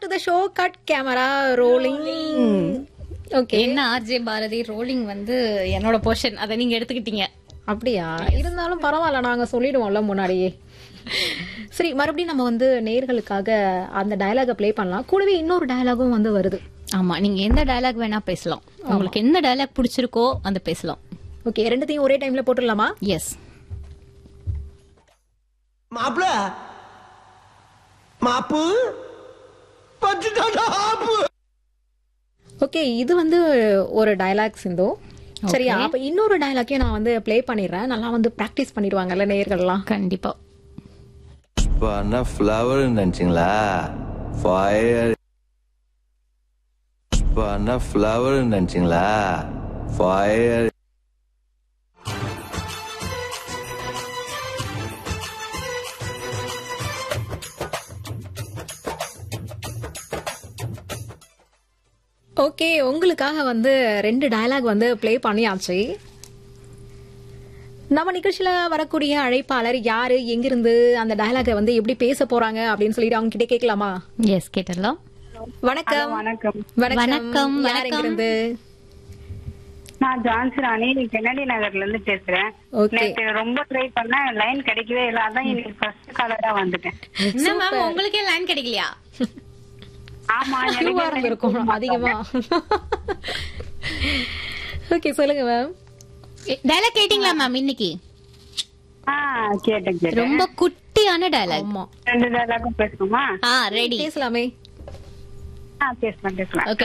To the show cut camera rolling okay என்ன RJ Bharathi rolling வந்து என்னோட போர்ஷன் அதை நீங்க எடுத்துக்கிட்டீங்க அப்படியா இருந்தாலும் பரவாயில்ல நாங்க சொல்லிடுவோம்ல முன்னாடியே சரி மறுபடியும் நம்ம வந்து நேர்களுக்காக அந்த டயலாக ப்ளே பண்ணலாம் கூடவே இன்னொரு டயலாகும் வந்து வருது ஆமா நீங்க எந்த டயலாக் வேணா பேசலாம் உங்களுக்கு எந்த டயலாக் பிடிச்சிருக்கோ அந்த பேசலாம் ஓகே ரெண்டுத்தையும் ஒரே டைம்ல போட்டுடலாமா எஸ் மாப்பிள மாப்பு பச்சுட்டாடா ஆப்பு ஓகே இது வந்து ஒரு டயலாக் சிந்து சரியா அப்ப இன்னொரு டயலாக்கையும் நான் வந்து ப்ளே பண்ணிடுறேன் நல்லா வந்து ப்ராக்டிஸ் பண்ணிடுவாங்கல்ல நேர்கள்லாம் கண்டிப்பா பண்ண ஃப்ளவர் நினைச்சிங்களா ஃபயர் பண்ண ஃப்ளவர் நினைச்சிங்களா ஃபயர் ஓகே உங்களுக்காக வந்து ரெண்டு டயலாக் வந்து ப்ளே பண்ணியாச்சு நம்ம நிகழ்ச்சியில வரக்கூடிய அழைப்பாளர் யாரு எங்கிருந்து அந்த டயலாக வந்து எப்படி பேச போறாங்க அப்படின்னு சொல்லிட்டு அவங்க கிட்ட கேட்கலாமா எஸ் கேட்டுடலாம் வணக்கம் வணக்கம் வணக்கம் வணக்கம், யார் வணக்கம். எங்கிருந்து நான் ஜான்சி ராணி கென்னடி நகர்ல இருந்து பேசுறேன் Okay. நேற்று ரொம்ப ட்ரை பண்ணேன் லைன் கிடைக்கவே இல்லை அதான் இன்னைக்கு ஃபர்ஸ்ட் காலரா வந்துட்டேன் என்ன மேம் உங்களுக்கே லைன் கிடைக்கலையா ஆமா கியூவா இருந்திருக்கும் அதிகமா ஓகே சொல்லுங்க மேம் டயலாக் கேட்டீங்களா மேம் இன்னைக்கு ஆ கேட்டேன் கேட்டேன் ரொம்ப குட்டியான டயலாக் ஆமா ரெண்டு டயலாக்கும் பேசணுமா ஆ ரெடி பேசலாமே ஆ பேசலாம் பேசலாம் ஓகே